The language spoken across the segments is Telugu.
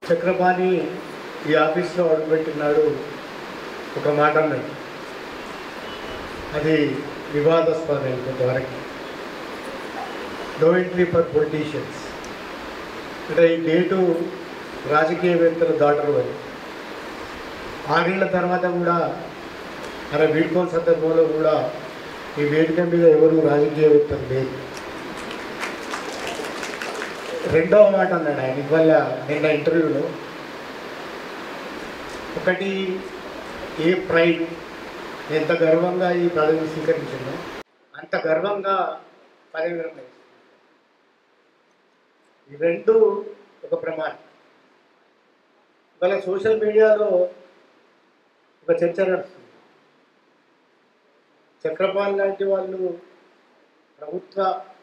చక్రపాణి ఈ ఆఫీస్లో అడుగుపెట్టినాడు ఒక మాట అన్నాడు అది వివాదాస్పదం కొంతవరకు నో ఎంట్రీ ఫర్ పొలిటీషియన్స్ అంటే ఈ డేటు రాజకీయవేత్తలు దాటరు అని ఆరేళ్ల తర్వాత కూడా అలా వీడ్కోల్ సందర్భంలో కూడా ఈ వేదిక మీద ఎవరు రాజకీయవేత్తలు లేదు రెండవ మాట అన్నాడు ఆయన ఇవాళ నిన్న ఇంటర్వ్యూలో ఒకటి ఏ ప్రైడ్ ఎంత గర్వంగా ఈ పదవిని స్వీకరించిందో అంత గర్వంగా పదవి విరమణ చేసింది. ఈ రెండు ఒక ప్రమాణం ఇవాళ సోషల్ మీడియాలో ఒక చర్చ నడుస్తుంది చక్రపాల్ లాంటి వాళ్ళు ప్రభుత్వ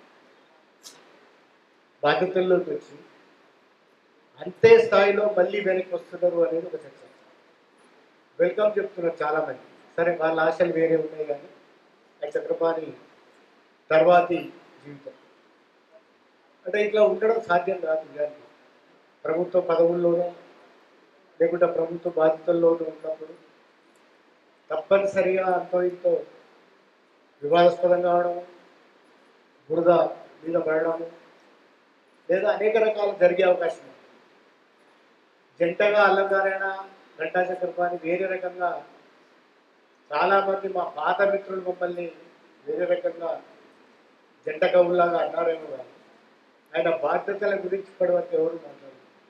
బాధ్యతల్లోకి వచ్చి అంతే స్థాయిలో మళ్ళీ వెనక్కి వస్తున్నారు అనేది ఒక చర్చ వెల్కమ్ చెప్తున్నారు చాలామంది సరే వాళ్ళ ఆశలు వేరే ఉన్నాయి కానీ ఆ చక్రపాణి తర్వాతి జీవితం అంటే ఇట్లా ఉండడం సాధ్యం కాదు నిజానికి ప్రభుత్వ పదవుల్లోనూ లేకుంటే ప్రభుత్వ బాధ్యతల్లోనూ ఉన్నప్పుడు తప్పనిసరిగా అంతో ఇంతో వివాదాస్పదం కావడం బురద మీద పడడము లేదా అనేక రకాలు జరిగే అవకాశం ఉంది జంటగా అల్లంగారైనా గంటా చక్రపాణి వేరే రకంగా చాలామంది మా పాత మిత్రులు మమ్మల్ని వేరే రకంగా జంట కవుల్లాగా అన్నారేమో కానీ ఆయన బాధ్యతల గురించి ఇప్పటివరకు ఎవరు మాట్లాడారు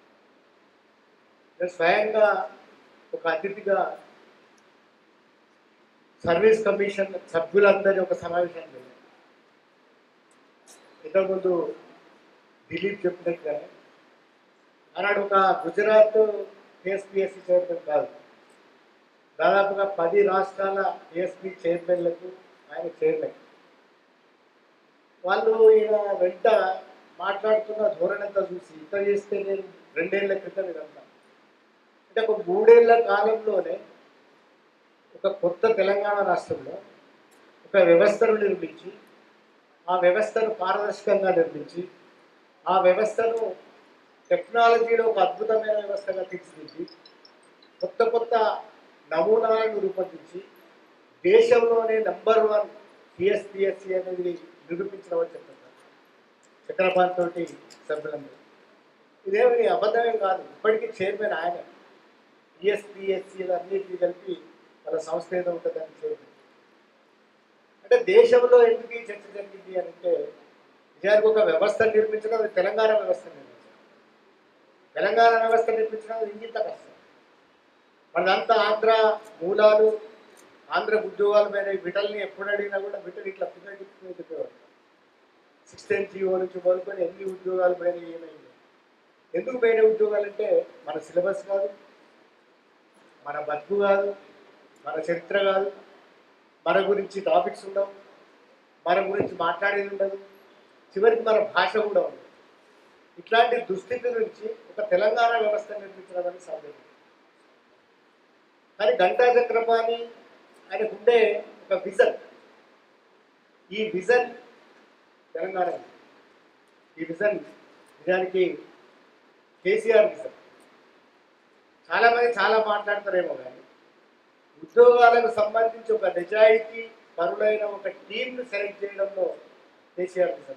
నేను స్వయంగా ఒక అతిథిగా సర్వీస్ కమిషన్ సభ్యులందరి ఒక సమావేశం జరిగింది ఇంతకుముందు దిలీప్ చెప్పినట్టుగానే ఆనాడు ఒక గుజరాత్ టీఎస్పీఎస్సీ చైర్మన్ కాదు దాదాపుగా పది రాష్ట్రాల టీఎస్పీ చైర్మన్లకు ఆయన చైర్మన్ వాళ్ళు ఈయన వెంట మాట్లాడుతున్న ధోరణంతా చూసి ఇంత చేస్తే నేను రెండేళ్ల క్రితం ఇదంతా అంటే ఒక మూడేళ్ల కాలంలోనే ఒక కొత్త తెలంగాణ రాష్ట్రంలో ఒక వ్యవస్థను నిర్మించి ఆ వ్యవస్థను పారదర్శకంగా నిర్మించి ఆ వ్యవస్థను టెక్నాలజీలో ఒక అద్భుతమైన వ్యవస్థగా తీర్చిదిద్ది కొత్త కొత్త నమూనాలను రూపొందించి దేశంలోనే నంబర్ వన్ టిఎస్పిఎస్సి అనేది నిరూపించడం చెప్తున్నారు చక్రపాణి తోటి సభ్యులందరూ ఇదేమి అబద్ధమేం కాదు ఇప్పటికీ చైర్మన్ ఆయన టిఎస్పిఎస్సి అన్నిటికీ కలిపి వాళ్ళ సంస్థ ఏదో ఉంటుందని చైర్మన్ అంటే దేశంలో ఎందుకు ఈ చర్చ జరిగింది అని అంటే నిజానికి ఒక వ్యవస్థ నిర్మించడం అది తెలంగాణ వ్యవస్థ నిర్మించడం తెలంగాణ వ్యవస్థ నిర్మించడం అది ఇంకింత కష్టం మనదంతా ఆంధ్ర మూలాలు ఆంధ్ర ఉద్యోగాల మీద విటల్ని ఎప్పుడు అడిగినా కూడా విటల్ ఇట్లా పిల్లలు చెప్పేవాడు సిక్స్టీన్ జీవో నుంచి మొదలుకొని ఎన్ని ఉద్యోగాలు పైన ఏమైంది ఎందుకు పోయిన ఉద్యోగాలు అంటే మన సిలబస్ కాదు మన బతుకు కాదు మన చరిత్ర కాదు మన గురించి టాపిక్స్ ఉండవు మన గురించి మాట్లాడేది ఉండదు చివరికి మన భాష కూడా ఉండదు ఇట్లాంటి దుస్థితి నుంచి ఒక తెలంగాణ వ్యవస్థ నిర్మించడం అనేది సాధ్యం కానీ గంటా చక్రపాణి ఆయనకుండే ఒక విజన్ ఈ విజన్ తెలంగాణ విజన్. ఈ విజన్ నిజానికి కేసీఆర్ విజన్ చాలామంది చాలా మాట్లాడతారేమో కానీ ఉద్యోగాలకు సంబంధించి ఒక నిజాయితీ పరులైన ఒక టీంను సెలెక్ట్ చేయడంలో కేసీఆర్ విజన్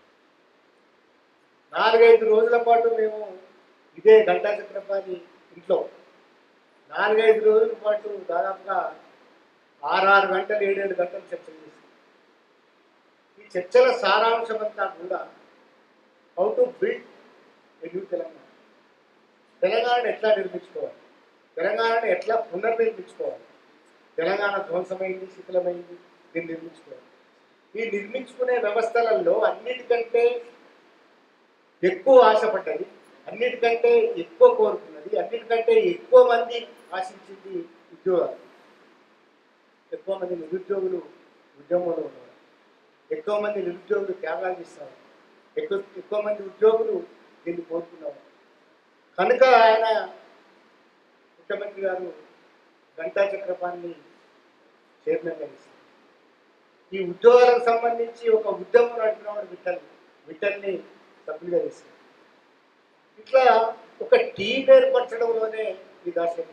నాలుగైదు రోజుల పాటు మేము ఇదే గంటా చక్రపాణి ఇంట్లో నాలుగైదు రోజుల పాటు దాదాపుగా ఆరారు గంటలు ఏడేడు గంటలు చర్చలు చేశాం ఈ చర్చల సారాంశం అంతా కూడా how to build a new Telangana తెలంగాణను ఎట్లా నిర్మించుకోవాలి తెలంగాణను ఎట్లా పునర్నిర్మించుకోవాలి తెలంగాణ ధ్వంసమైంది శిథిలమైంది దీన్ని నిర్మించుకోవాలి ఈ నిర్మించుకునే వ్యవస్థలలో అన్నిటికంటే ఎక్కువ ఆశపడ్డది అన్నిటికంటే ఎక్కువ కోరుకున్నది అన్నిటికంటే ఎక్కువ మంది ఆశించింది ఉద్యోగాలు ఎక్కువ మంది నిరుద్యోగులు ఉద్యమంలో ఉన్నారు ఎక్కువ మంది నిరుద్యోగులు త్యాగాలు చేస్తారు ఎక్కువ ఎక్కువ మంది ఉద్యోగులు దీన్ని కోరుకున్నారు కనుక ఆయన ముఖ్యమంత్రి గారు గంటా చక్రపాణిని చైర్మన్గా ఇస్తారు ఈ ఉద్యోగాలకు సంబంధించి ఒక ఉద్యమం నడిపినవాడు విఠల్ విఠల్ని సభ్యులుగా చేశారు ఇట్లా ఒక టీం ఏర్పరచడంలోనే ఈ దాశరథి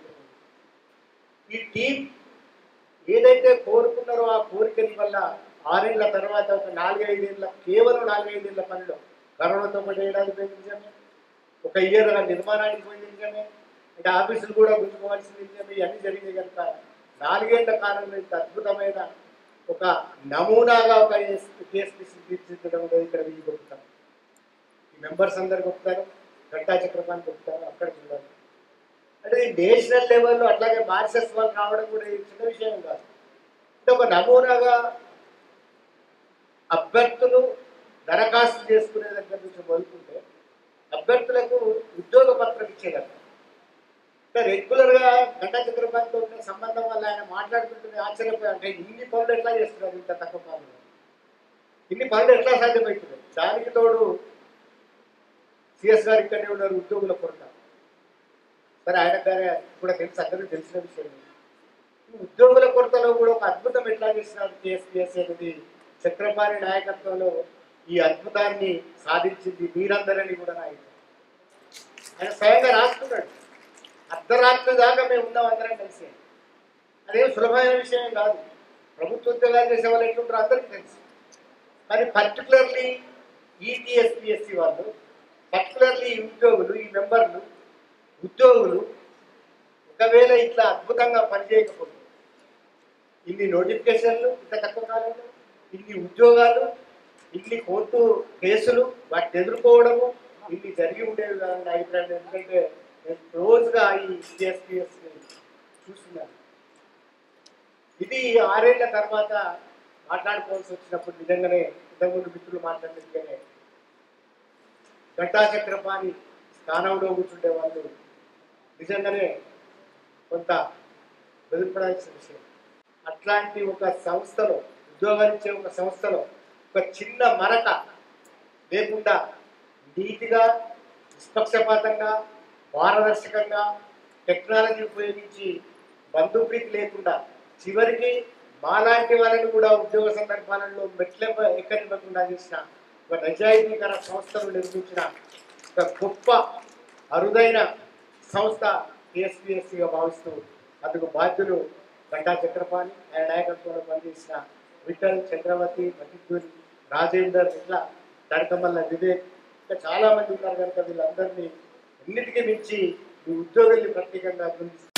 ఈ టీం ఏదైతే కోరుకున్నారో ఆ కోరికని వల్ల ఆరేళ్ల తర్వాత ఒక నాలుగైదేళ్ల కేవలం నాలుగైదేళ్ల పనిలో కరోనాతో పాటు ఏడాది పోయింది నిజమే ఒక ఇయర్ నిర్మాణానికి పోయింది నిజమే అంటే ఆఫీసులు కూడా గుంజుకోవాల్సింది నిజమే ఇవన్నీ జరిగింది కనుక నాలుగేళ్ల కాలంలో ఇంత అద్భుతమైన ఒక నమూనాగా ఒక కేఎస్పిసి తీర్చిదిద్దడం అనేది ఇక్కడ వీళ్ళు గొప్పతారు ఈ మెంబర్స్ అందరు గొప్పతారు గంటా చక్రపాణి గొప్పతారు అక్కడ చూడాలి అంటే ఈ నేషనల్ లెవెల్లో అట్లాగే మార్సెస్ వాళ్ళు రావడం కూడా ఇది చిన్న విషయం కాదు అంటే ఒక నమూనాగా అభ్యర్థులు దరఖాస్తు చేసుకునే దగ్గర నుంచి మొదలుకుంటే అభ్యర్థులకు ఉద్యోగ పత్రం ఇచ్చేదట అంటే రెగ్యులర్గా గంటా చక్రపాణితో ఉన్న సంబంధం వల్ల ఆయన మాట్లాడుతుంటే ఆశ్చర్యపోయి అంటే ఇన్ని పనులు ఎట్లా చేస్తున్నారు ఇంత తక్కువ కాలంలో ఇన్ని పనులు ఎట్లా సాధ్యమవుతుంది దానికి తోడు సిఎస్ గారు ఇక్కడే ఉన్నారు ఉద్యోగుల కొరత సరే ఆయన గారే కూడా తెలుసు అందరికీ తెలిసిన విషయం ఈ ఉద్యోగుల కొరతలో కూడా ఒక అద్భుతం ఎట్లా చేసినారు కేఎస్పిఎస్ అనేది చక్రపాణి నాయకత్వంలో ఈ అద్భుతాన్ని సాధించింది మీరందరని కూడా నాయకుడు ఆయన స్వయంగా రాసుకున్నాడు అర్ధరాత్రి దాకా మేము ఉన్నాం అందరం కలిసి అదేం సులభమైన విషయం కాదు ప్రభుత్వ ఉద్యోగాలు చేసే వాళ్ళు ఎట్లుంటారో అందరికీ తెలుసు కానీ పర్టికులర్లీ ఈటీఎస్పిఎస్సి వాళ్ళు పర్టికులర్లీ ఈ ఉద్యోగులు ఈ మెంబర్లు ఉద్యోగులు ఒకవేళ ఇట్లా అద్భుతంగా పనిచేయకపోతే ఇన్ని నోటిఫికేషన్లు ఇంత తక్కువ కాలంలో ఇన్ని ఉద్యోగాలు ఇన్ని కోర్టు కేసులు వాటిని ఎదుర్కోవడము ఇన్ని జరిగి ఉండేవి కాదని నా అభిప్రాయం ఎందుకంటే నేను క్లోజ్గా ఈ సిఎస్పిఎస్ చూస్తున్నాను ఇది ఆరేళ్ల తర్వాత మాట్లాడుకోవాల్సి వచ్చినప్పుడు నిజంగానే ఇంతకుముందు మిత్రులు మాట్లాడినట్టుగానే ఘంటా చక్రపాణి స్థానంలో కూర్చుండే వాళ్ళు నిజంగానే కొంత వెలుపడాల్సిన విషయం అట్లాంటి ఒక సంస్థలో ఉద్యోగాలు ఇచ్చే ఒక సంస్థలో ఒక చిన్న మరక లేకుండా నీతిగా నిష్పక్షపాతంగా పారదర్శకంగా టెక్నాలజీ ఉపయోగించి బంధుప్రీతి లేకుండా చివరికి మాలాంటి వాళ్ళని కూడా ఉద్యోగ సందర్భాలలో మెట్ల ఎక్కనివ్వకుండా చేసిన ఒక నిజాయితీకర సంస్థను నిర్మించిన ఒక గొప్ప అరుదైన సంస్థ టీఎస్పీఎస్సీగా భావిస్తూ అందుకు బాధ్యులు గంటా చక్రపాణి ఆయన నాయకత్వంలో పనిచేసిన విఠల్ చంద్రవతి మతిద్దుని రాజేందర్ ఇట్లా తడకమల్ల వివేక్ ఇంకా చాలా మంది ఉన్నారు కనుక వీళ్ళందరినీ అన్నిటికీ మించి ఈ ఉద్యోగుల్ని ప్రత్యేకంగా అభినందిస్తూ